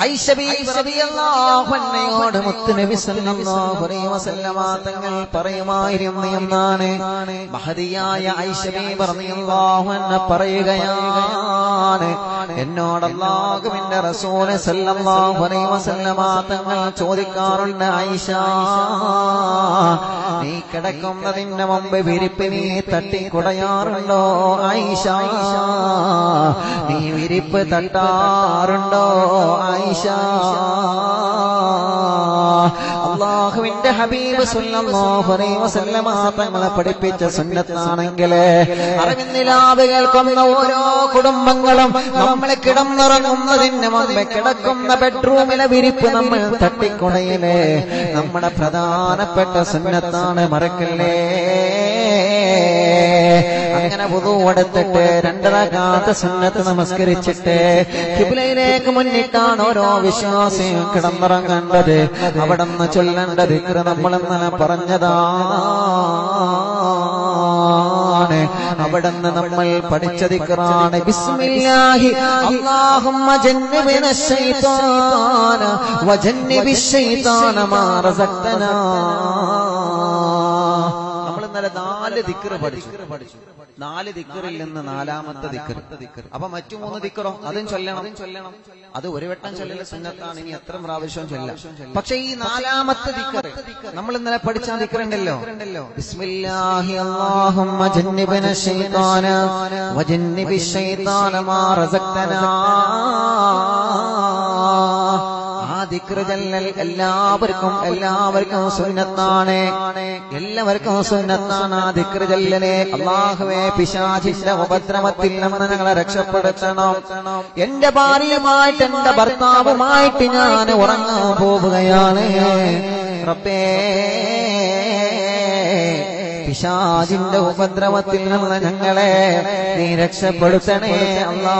ഐഷ ബീബി റളിയല്ലാഹു അൻഹയോട് മുത്തുനബി സല്ലല്ലാഹു അലൈഹി വസല്ലമ തങ്ങൾ പറയുമായിരുന്നു എന്നാണ് മഹദിയായ ഐഷ ബീബി റളിയല്ലാഹു അൻഹ പറയുകയാണ് എന്നോട് അല്ലാഹുവിന്റെ റസൂൽ സല്ലല്ലാഹു അലൈഹി വസല്ലമ തങ്ങൾ ചോദിക്കാറുണ്ട് ഐഷ നീ കിടക്കുന്നതിന് മുമ്പ് വിരിപ്പ് നീ തട്ടിക്കുടയാറുണ്ടോ ഐഷ നീ വിരിപ്പ് തട്ടാറുണ്ടോ ഐഷ അള്ളാഹുവിന്റെ ഹബീബ് സല്ലല്ലാഹു അലൈഹി വസല്ലമ തങ്ങളെ പഠിപ്പിച്ച സുന്നത്താണെങ്കിൽ അറിവിന്നിലാവ് കേൾക്കുന്ന ഓരോ കുടുംബങ്ങളും നമ്മൾ കിടന്നുറങ്ങുന്നതിന് മുമ്പ് കിടക്കുന്ന ബെഡ്റൂമിലെ വിരിപ്പ് നമ്മൾ തട്ടിക്കുടയിലെ നമ്മുടെ പ്രധാനപ്പെട്ട സുന്നത്താണ് മറക്കല്ലേ അങ്ങനെ പുതു എടുത്തിട്ട് രണ്ടരകാത്ത സുന്നത്ത് നമസ്കരിച്ചിട്ട് കിബിലയിലേക്ക് മുന്നിട്ടാണ് ഓരോ വിശ്വാസിയും കിടന്നിറങ്ങേണ്ടത് അവിടെ നിന്ന് ചൊല്ലേണ്ട ദിക്ര നമ്മൾ ഇന്നലെ പറഞ്ഞതാണ് അവിടെ നിന്ന് നമ്മൾ പഠിച്ച ദിക്റാണ് ബിസ്മില്ലാഹി അല്ലാഹുമ്മ ജന്നിബിന ശൈത്താന വജന്നിബി ശൈത്താന മാ റസഖ്തനാ നമ്മൾ ഇന്നലെ നാല് ദിക്കറ് പഠിച്ചു നാല് ദിക്കറിൽ നിന്ന് നാലാമത്തെ ദിക്കർ അപ്പൊ മറ്റു മൂന്ന് ദിക്കറോ അതും ചൊല്ലണം ചൊല്ലണം അത് ഒരു വട്ടം ചൊല്ലല് സുന്നത്താണ് ഇനി എത്ര പ്രാവശ്യം ചൊല്ലാം പക്ഷെ ഈ നാലാമത്തെ ദിക്കർ നമ്മൾ ഇന്നലെ പഠിച്ച ആ ദിക്കറുണ്ടല്ലോ ബിസ്മില്ലാഹി അല്ലാഹുമ്മ ജന്നിബന ശൈത്താന വജന്നിബി ശൈത്താന മാ റസഖ്തനാ ആ ദിക്ര ജല്ലൽ എല്ലാവർക്കും എല്ലാവർക്കും സുന്നത്താണ് എല്ലാവർക്കും സുന്നത്താണ് ആ ദിക്ര ജല്ലലെ അള്ളാഹുവെ പിശാചിന്റെ ഉപദ്രവത്തിൽ നിന്ന് ഞങ്ങളെ രക്ഷപ്പെടുത്തണം എന്റെ ഭാര്യയുമായിട്ട് എന്റെ ഭർത്താവുമായിട്ട് ഞാൻ ഉറങ്ങാൻ പോവുകയാണ് റബ്ബേ പിശാചിന്റെ ഉപദ്രവത്തിൽ നിന്ന് ഞങ്ങളെ നീ രക്ഷപ്പെടുത്തണേ അല്ലാ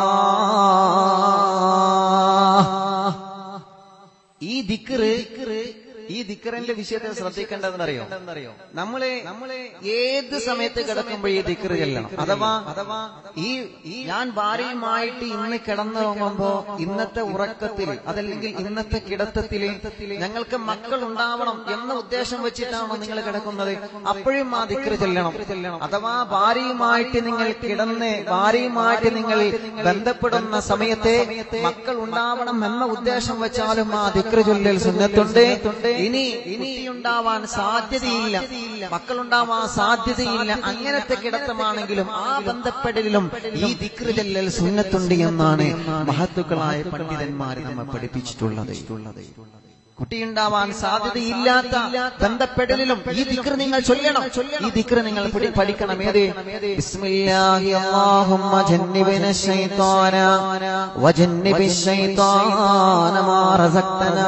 ഈ ദിക്കറ് ഈ ദിക്കറിന്റെ വിഷയത്തെ ശ്രദ്ധിക്കേണ്ടതെന്നറിയോ നമ്മളെ നമ്മളെ ഏത് സമയത്ത് കിടക്കുമ്പോൾ ഈ ദിക്കറ് ചെല്ലണം അഥവാ അഥവാ ഈ ഈ ഞാൻ ഭാര്യയുമായിട്ട് ഇന്ന് കിടന്നുറങ്ങുമ്പോ ഇന്നത്തെ ഉറക്കത്തിൽ അതല്ലെങ്കിൽ ഇന്നത്തെ കിടത്തത്തിൽ ഞങ്ങൾക്ക് മക്കൾ ഉണ്ടാവണം എന്ന ഉദ്ദേശം വെച്ചിട്ടാണോ നിങ്ങൾ കിടക്കുന്നത് അപ്പോഴും ആ ദിക്കറ് ചെല്ലണം അഥവാ ഭാര്യയുമായിട്ട് നിങ്ങൾ കിടന്ന് ഭാര്യയുമായിട്ട് നിങ്ങൾ ബന്ധപ്പെടുന്ന സമയത്തെ മക്കൾ ഉണ്ടാവണം എന്ന ഉദ്ദേശം വെച്ചാലും ആ ദിക്ര ചൊല്ലൽ സുന്നത്തുണ്ട് ഇനി ഇനിയുണ്ടാവാൻ സാധ്യതയില്ല മക്കളുണ്ടാവാൻ സാധ്യതയില്ല അങ്ങനത്തെ കിടത്തമാണെങ്കിലും ആ ബന്ധപ്പെടലിലും ഈ ദിക്ര ചൊല്ലൽ സുന്നത്തുണ്ട് എന്നാണ് മഹത്തുക്കളായ പണ്ഡിതന്മാർ നമ്മെ പഠിപ്പിച്ചിട്ടുള്ളത് കുട്ടിയുണ്ടാവാൻ സാധ്യതയില്ലാത്ത ബന്ധപ്പെടലിലും ഈ ദിക്ർ നിങ്ങൾ ചൊല്ലണം ഈ ദിക്ർ നിങ്ങൾ പഠി- പഠിക്കണം ഏത് ബിസ്മില്ലാഹി അല്ലാഹുമ്മ ജന്നിബിന ശൈത്താന വജന്നിബി ശൈത്താന മാ റസഖ്തനാ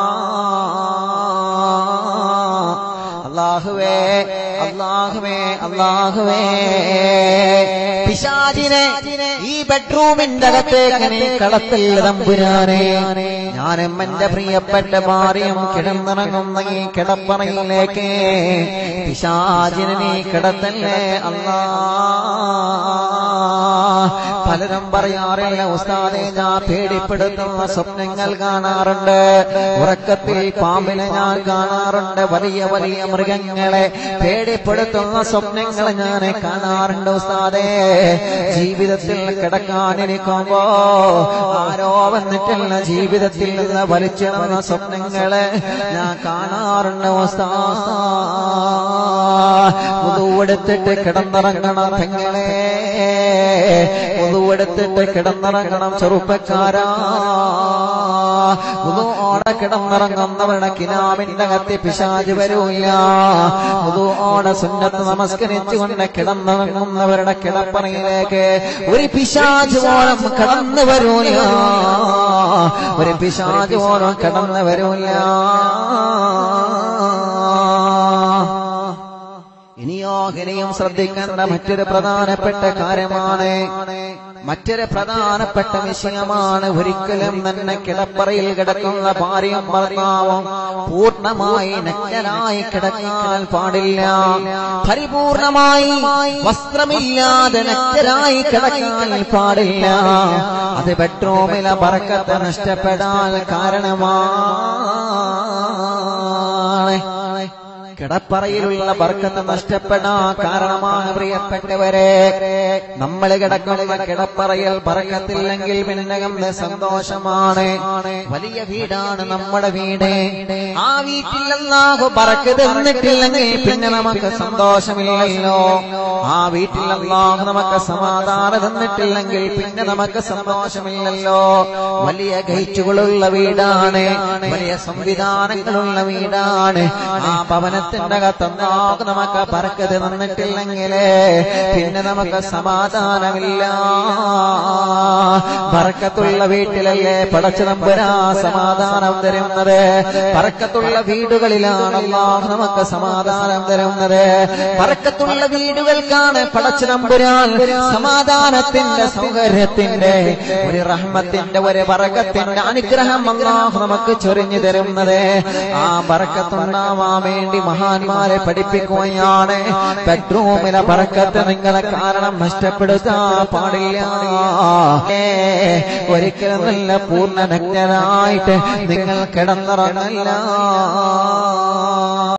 അല്ലാഹുവേ അല്ലാഹുവേ അല്ലാഹുവേ പിശാചിനെ ഈ ബെഡ്റൂമിന്റെ അകത്തേക്ക് നീ കടത്തല്ല തമ്പുരാനെ ഞാനും എന്റെ പ്രിയപ്പെട്ട ഭാര്യയും കിടന്നിറങ്ങുന്ന ഈ കിടപ്പറയിലേക്ക് പിശാചിനെ നീ കിടത്തല്ലേ അല്ലാ പലരും പറയാറില്ല ഉസ്താദെ ഞാൻ പേടിപ്പെടുത്തുന്ന സ്വപ്നങ്ങൾ കാണാറുണ്ട് ഉറക്കത്തിൽ പാമ്പിനെ ഞാൻ കാണാറുണ്ട് വലിയ വലിയ മൃഗങ്ങളെ പേടിപ്പെടുത്തുന്ന സ്വപ്നങ്ങൾ ഞാൻ കാണാറുണ്ട് ഉസ്താദേ ജീവിതത്തിൽ കിടക്കാനിരിക്കുമ്പോ ആരോ വന്നിട്ടുള്ള ജീവിതത്തിൽ നിന്ന് വലിച്ചിടുന്ന സ്വപ്നങ്ങളെ ഞാൻ കാണാറുണ്ട് ഉസ്താദ് മുതുവെടുത്തിട്ട് കിടന്നിറങ്ങണം പെങ്ങളെ മുതുവെടുത്തിട്ട് കിടന്നിറങ്ങണം ചെറുപ്പക്കാരാ മുതുവോടെ കിടന്നിറങ്ങുന്നവരുടെ കിനാവിന്റെ അകത്ത് പിശാജ് വരൂല്ല മുതുവോടെ സുന്നത്ത് നമസ്കരിച്ചുകൊണ്ട് കിടന്നിറങ്ങുന്നവരുടെ കിടപ്പറയിലേക്ക് ഒരു പിശാജ് പോലും കടന്നു വരൂല ഒരു പിശാജ് പോലും കടന്നു വരൂല ഇനിയോ ഇനിയും ശ്രദ്ധിക്കേണ്ട മറ്റൊരു പ്രധാനപ്പെട്ട കാര്യമാണ് മറ്റൊരു പ്രധാനപ്പെട്ട വിഷയമാണ് ഒരിക്കലും തന്നെ കിടപ്പറയിൽ കിടക്കുന്ന ഭാര്യയും ഭർത്താവും പൂർണ്ണമായി നഗ്നരായി കിടക്കാൻ പാടില്ല പരിപൂർണമായി വസ്ത്രമില്ലാതെ നഗ്നരായി കിടക്കാൻ പാടില്ല അത് ബെഡ്റൂമിലെ പറക്കത്ത് നഷ്ടപ്പെടാൻ കാരണമാണ് കിടപ്പറയിലുള്ള ബർക്കത്ത് നഷ്ടപ്പെടാൻ കാരണമാണ് പ്രിയപ്പെട്ടവരെ നമ്മൾ കിടക്കുന്ന കിടപ്പറയിൽ ബർക്കത്തില്ലെങ്കിൽ പിന്നെ സന്തോഷമാണ് വലിയ വീടാണ് നമ്മുടെ വീട് ആ വീട്ടിൽ അല്ലാഹു ബറക്ക് തന്നിട്ടില്ലെങ്കിൽ പിന്നെ നമുക്ക് സന്തോഷമില്ലല്ലോ ആ വീട്ടിൽ അല്ലാഹു നമുക്ക് സമാധാനം തന്നിട്ടില്ലെങ്കിൽ പിന്നെ നമുക്ക് സന്തോഷമില്ലല്ലോ വലിയ ഗൈറ്റുകളുള്ള വീടാണ് വലിയ സംവിധാനങ്ങളുള്ള വീടാണ് ആ ഭവനത്തിൽ ഭവനത്തിന്റെ അകത്തൊന്നാകെ നമുക്ക് പറക്കത് നിന്നിട്ടില്ലെങ്കിലേ പിന്നെ നമുക്ക് സമാധാനമില്ല പറക്കത്തുള്ള വീട്ടിലല്ലേ പടച്ചു നമ്പുരാ സമാധാനം തരുന്നത് പറക്കത്തുള്ള വീടുകളിലാണ് അല്ലാഹ് നമുക്ക് സമാധാനം തരുന്നത് പറക്കത്തുള്ള വീടുകൾക്കാണ് പടച്ചു നമ്പുരാൻ സമാധാനത്തിന്റെ സൗകര്യത്തിന്റെ ഒരു റഹ്മത്തിന്റെ ഒരു പറക്കത്തിന്റെ അനുഗ്രഹം അല്ലാഹ് നമുക്ക് ചൊരിഞ്ഞു തരുന്നത് ആ പറക്കത്തുണ്ടാവാൻ വേണ്ടി മഹാന്മാരെ പഠിപ്പിക്കുകയാണ് ബെഡ്റൂമിലെ പറക്കത്ത് നിങ്ങളെ കാരണം നഷ്ടപ്പെടുത്താൻ പാടില്ല ഏ, ഒരിക്കലും നല്ല പൂർണ്ണ നഗ്നനായിട്ട് നിങ്ങൾ കിടന്നിറങ്ങില്ല